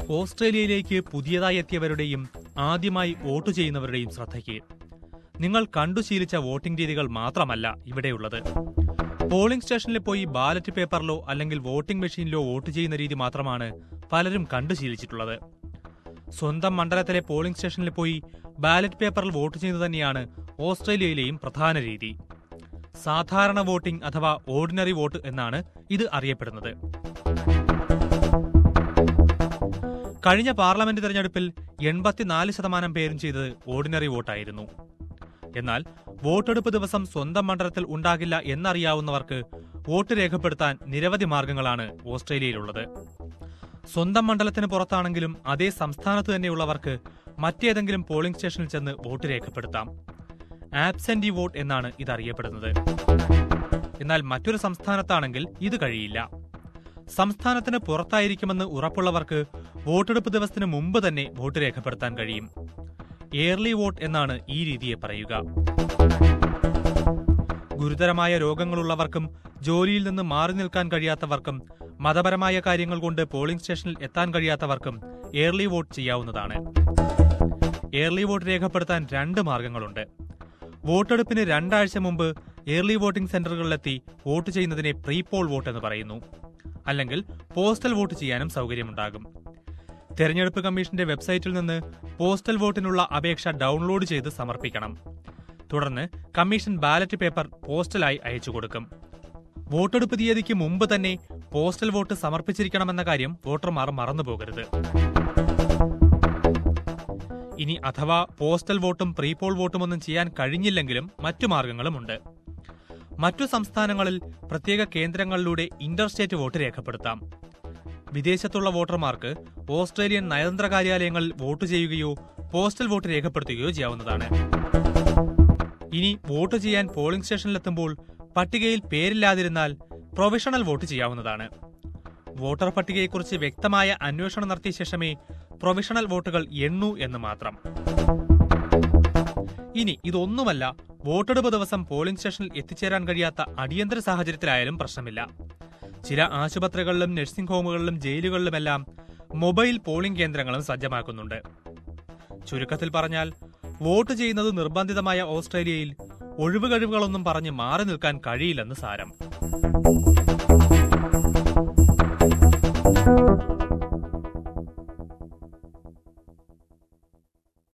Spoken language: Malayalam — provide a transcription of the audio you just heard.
ഓസ്ട്രേലിയയിലേക്ക് പുതിയതായി എത്തിയവരുടെയും ആദ്യമായി വോട്ട് ചെയ്യുന്നവരുടെയും ശ്രദ്ധയ്ക്ക് നിങ്ങൾ കണ്ടു ശീലിച്ച വോട്ടിംഗ് രീതികൾ മാത്രമല്ല ഇവിടെയുള്ളത് പോളിംഗ് സ്റ്റേഷനിൽ പോയി ബാലറ്റ് പേപ്പറിലോ അല്ലെങ്കിൽ വോട്ടിംഗ് മെഷീനിലോ വോട്ട് ചെയ്യുന്ന രീതി മാത്രമാണ് പലരും കണ്ടു ശീലിച്ചിട്ടുള്ളത് സ്വന്തം മണ്ഡലത്തിലെ പോളിംഗ് സ്റ്റേഷനിൽ പോയി ബാലറ്റ് പേപ്പറിൽ വോട്ട് ചെയ്യുന്നത് തന്നെയാണ് ഓസ്ട്രേലിയയിലെയും പ്രധാന രീതി സാധാരണ വോട്ടിംഗ് അഥവാ ഓർഡിനറി വോട്ട് എന്നാണ് ഇത് അറിയപ്പെടുന്നത് കഴിഞ്ഞ പാർലമെന്റ് തെരഞ്ഞെടുപ്പിൽ എൺപത്തിനാല് ശതമാനം പേരും ചെയ്തത് ഓർഡിനറി വോട്ടായിരുന്നു എന്നാൽ വോട്ടെടുപ്പ് ദിവസം സ്വന്തം മണ്ഡലത്തിൽ ഉണ്ടാകില്ല എന്നറിയാവുന്നവർക്ക് വോട്ട് രേഖപ്പെടുത്താൻ നിരവധി മാർഗങ്ങളാണ് ഓസ്ട്രേലിയയിലുള്ളത് സ്വന്തം മണ്ഡലത്തിന് പുറത്താണെങ്കിലും അതേ സംസ്ഥാനത്ത് തന്നെയുള്ളവർക്ക് മറ്റേതെങ്കിലും പോളിംഗ് സ്റ്റേഷനിൽ ചെന്ന് വോട്ട് രേഖപ്പെടുത്താം ആബ്സെന്റി വോട്ട് എന്നാണ് ഇത് അറിയപ്പെടുന്നത് എന്നാൽ മറ്റൊരു സംസ്ഥാനത്താണെങ്കിൽ ഇത് കഴിയില്ല സംസ്ഥാനത്തിന് പുറത്തായിരിക്കുമെന്ന് ഉറപ്പുള്ളവർക്ക് വോട്ടെടുപ്പ് ദിവസത്തിന് മുമ്പ് തന്നെ വോട്ട് രേഖപ്പെടുത്താൻ കഴിയും എയർലി വോട്ട് എന്നാണ് ഈ രീതിയെ പറയുക ഗുരുതരമായ രോഗങ്ങളുള്ളവർക്കും ജോലിയിൽ നിന്ന് മാറി നിൽക്കാൻ കഴിയാത്തവർക്കും മതപരമായ കാര്യങ്ങൾ കൊണ്ട് പോളിംഗ് സ്റ്റേഷനിൽ എത്താൻ കഴിയാത്തവർക്കും എയർലി വോട്ട് ചെയ്യാവുന്നതാണ് എയർലി വോട്ട് രേഖപ്പെടുത്താൻ രണ്ട് മാർഗങ്ങളുണ്ട് വോട്ടെടുപ്പിന് രണ്ടാഴ്ച മുമ്പ് എയർലി വോട്ടിംഗ് സെന്ററുകളിലെത്തി വോട്ട് ചെയ്യുന്നതിനെ പ്രീ പോൾ വോട്ട് എന്ന് പറയുന്നു അല്ലെങ്കിൽ പോസ്റ്റൽ വോട്ട് ചെയ്യാനും സൗകര്യമുണ്ടാകും തെരഞ്ഞെടുപ്പ് കമ്മീഷന്റെ വെബ്സൈറ്റിൽ നിന്ന് പോസ്റ്റൽ വോട്ടിനുള്ള അപേക്ഷ ഡൗൺലോഡ് ചെയ്ത് സമർപ്പിക്കണം തുടർന്ന് കമ്മീഷൻ ബാലറ്റ് പേപ്പർ പോസ്റ്റലായി അയച്ചു കൊടുക്കും വോട്ടെടുപ്പ് തീയതിക്ക് മുമ്പ് തന്നെ പോസ്റ്റൽ വോട്ട് സമർപ്പിച്ചിരിക്കണമെന്ന കാര്യം വോട്ടർമാർ മറന്നുപോകരുത് ഇനി അഥവാ പോസ്റ്റൽ വോട്ടും പ്രീപോൾ വോട്ടും ഒന്നും ചെയ്യാൻ കഴിഞ്ഞില്ലെങ്കിലും മറ്റു മാർഗങ്ങളുമുണ്ട് മറ്റു സംസ്ഥാനങ്ങളിൽ പ്രത്യേക കേന്ദ്രങ്ങളിലൂടെ ഇന്റർ സ്റ്റേറ്റ് വോട്ട് രേഖപ്പെടുത്താം വിദേശത്തുള്ള വോട്ടർമാർക്ക് ഓസ്ട്രേലിയൻ നയതന്ത്ര കാര്യാലയങ്ങളിൽ വോട്ട് ചെയ്യുകയോ പോസ്റ്റൽ വോട്ട് രേഖപ്പെടുത്തുകയോ ചെയ്യാവുന്നതാണ് ഇനി വോട്ട് ചെയ്യാൻ പോളിംഗ് സ്റ്റേഷനിലെത്തുമ്പോൾ പട്ടികയിൽ പേരില്ലാതിരുന്നാൽ പ്രൊവിഷണൽ വോട്ട് ചെയ്യാവുന്നതാണ് വോട്ടർ പട്ടികയെക്കുറിച്ച് വ്യക്തമായ അന്വേഷണം നടത്തിയ ശേഷമേ പ്രൊവിഷണൽ വോട്ടുകൾ എണ്ണൂ എന്ന് മാത്രം ഇനി ഇതൊന്നുമല്ല വോട്ടെടുപ്പ് ദിവസം പോളിംഗ് സ്റ്റേഷനിൽ എത്തിച്ചേരാൻ കഴിയാത്ത അടിയന്തര സാഹചര്യത്തിലായാലും പ്രശ്നമില്ല ചില ആശുപത്രികളിലും നഴ്സിംഗ് ഹോമുകളിലും ജയിലുകളിലുമെല്ലാം മൊബൈൽ പോളിംഗ് കേന്ദ്രങ്ങളും സജ്ജമാക്കുന്നുണ്ട് ചുരുക്കത്തിൽ പറഞ്ഞാൽ വോട്ട് ചെയ്യുന്നത് നിർബന്ധിതമായ ഓസ്ട്രേലിയയിൽ ഒഴിവുകഴിവുകളൊന്നും പറഞ്ഞ് മാറി നിൽക്കാൻ കഴിയില്ലെന്ന് സാരം